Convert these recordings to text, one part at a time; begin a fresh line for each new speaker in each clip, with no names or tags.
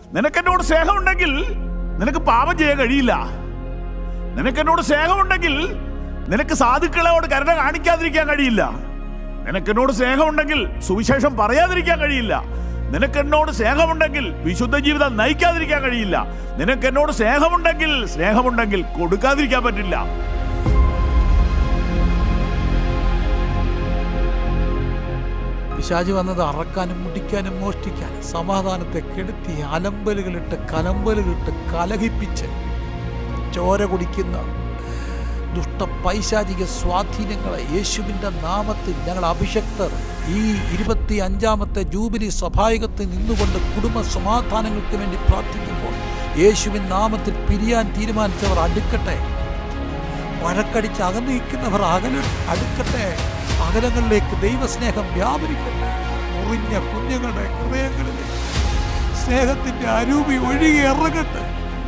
നിനക്ക് എന്നോട് സ്നേഹമുണ്ടെങ്കിൽ നിനക്ക് പാപം ചെയ്യാൻ കഴിയില്ല നിനക്ക് എന്നോട് സ്നേഹമുണ്ടെങ്കിൽ നിനക്ക് സാധുക്കളോട് കരുണ കാണിക്കാതിരിക്കാൻ കഴിയില്ല നിനക്ക് എന്നോട് സ്നേഹമുണ്ടെങ്കിൽ സുവിശേഷം പറയാതിരിക്കാൻ കഴിയില്ല നിനക്ക് എന്നോട് സ്നേഹമുണ്ടെങ്കിൽ വിശുദ്ധ ജീവിതം നയിക്കാതിരിക്കാൻ കഴിയില്ല നിനക്ക് എന്നോട് സ്നേഹമുണ്ടെങ്കിൽ സ്നേഹമുണ്ടെങ്കിൽ കൊടുക്കാതിരിക്കാൻ പറ്റില്ല
പിശാജ് വന്നത് അറക്കാനും മുടിക്കാനും മോഷ്ടിക്കാനും സമാധാനത്തെ കെടുത്തി അലമ്പലുകളിട്ട് കലമ്പലുകളിട്ട് കലഹിപ്പിച്ച് ചോര കുടിക്കുന്ന ദുഷ്ട പൈശാചിക സ്വാധീനങ്ങളെ യേശുവിൻ്റെ നാമത്തിൽ ഞങ്ങൾ അഭിഷക്തർ ഈ ഇരുപത്തി അഞ്ചാമത്തെ ജൂബിലി സഭായകത്തിൽ നിന്നുകൊണ്ട് കുടുംബ സമാധാനങ്ങൾക്ക് വേണ്ടി പ്രാർത്ഥിക്കുമ്പോൾ യേശുവിൻ നാമത്തിൽ പിരിയാൻ തീരുമാനിച്ചവർ അടുക്കട്ടെ വഴക്കടിച്ച് അകന്നു നിൽക്കുന്നവർ അകല അടുക്കട്ടെ അകലങ്ങളിലേക്ക് ദൈവസ്നേഹം വ്യാപരിക്കട്ടെ മുറിഞ്ഞ കുഞ്ഞുങ്ങളുടെ ഹൃദയങ്ങളിലെ സ്നേഹത്തിന്റെ അരൂപി ഒഴുകി ഇറങ്ങട്ടെ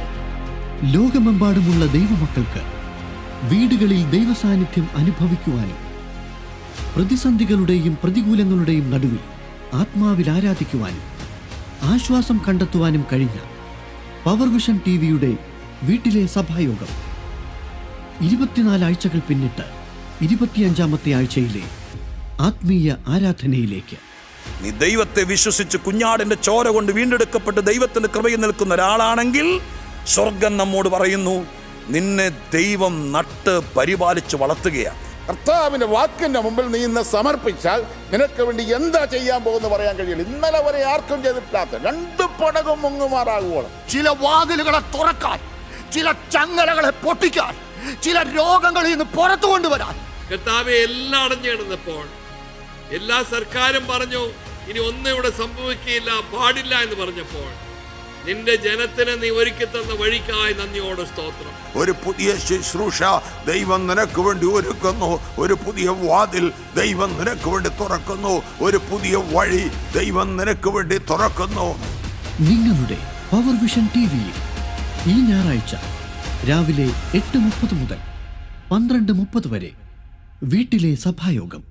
ലോകമെമ്പാടുമുള്ള ദൈവമക്കൾക്ക് വീടുകളിൽ ദൈവസാന്നിധ്യം അനുഭവിക്കുവാനും പ്രതിസന്ധികളുടെയും പ്രതികൂലങ്ങളുടെയും നടുവിൽ ആത്മാവിൽ ആരാധിക്കുവാനും ആശ്വാസം കണ്ടെത്തുവാനും കഴിഞ്ഞ പവർ വിഷൻ ടി വിയുടെ വീട്ടിലെ സഭായോഗം ഇരുപത്തിനാല് ആഴ്ചകൾ പിന്നിട്ട് ഇരുപത്തിയഞ്ചാമത്തെ ആഴ്ചയിലെ ആത്മീയ ആരാധനയിലേക്ക്
നീ ദൈവത്തെ വിശ്വസിച്ച് കുഞ്ഞാടിന്റെ ചോര കൊണ്ട് വീണ്ടെടുക്കപ്പെട്ട് ദൈവത്തിന്റെ കൃപയിൽ നിൽക്കുന്ന ഒരാളാണെങ്കിൽ സ്വർഗം നമ്മോട് പറയുന്നു നിന്നെ ദൈവം നട്ട് പരിപാലിച്ച് വളർത്തുകയാണ്
കർത്താവിന്റെ വാക്കിന്റെ മുമ്പിൽ നീ ഇന്ന് സമർപ്പിച്ചാൽ നിനക്ക് വേണ്ടി എന്താ ചെയ്യാൻ പോകുന്ന പറയാൻ കഴിയില്ല ഇന്നലെ വരെ ആർക്കും ചെയ്തിട്ടില്ലാത്ത രണ്ട് പടകും മുങ്ങുമാറാകുവോളം
ചില വാതിലുകളെ തുറക്കാൻ ചില ചങ്ങലകളെ പൊട്ടിക്കാൻ ചില രോഗങ്ങളിൽ നിന്ന് പുറത്തു കൊണ്ടുവരാൻ
കർത്താവെ എല്ലാം അടഞ്ഞു കിടന്നപ്പോൾ എല്ലാ സർക്കാരും പറഞ്ഞു ഇനി ഒന്നും ഇവിടെ സംഭവിക്കുകയില്ല പാടില്ല എന്ന് പറഞ്ഞപ്പോൾ നിന്റെ ജനത്തിന് നീ ഒരുക്കി തന്ന വഴിക്കായി നന്ദിയോടെ സ്തോത്രം
ഒരു പുതിയ ശുശ്രൂഷ ദൈവം നിനക്ക് വേണ്ടി ഒരുക്കുന്നു ഒരു പുതിയ വാതിൽ ദൈവം നിനക്ക് വേണ്ടി തുറക്കുന്നു ഒരു പുതിയ വഴി ദൈവം നിനക്ക് വേണ്ടി തുറക്കുന്നു
നിങ്ങളുടെ പവർ വിഷൻ ടി വിയിൽ ഈ ഞായറാഴ്ച രാവിലെ എട്ട് മുപ്പത് മുതൽ പന്ത്രണ്ട് മുപ്പത് വരെ വീട്ടിലെ സഭായോഗം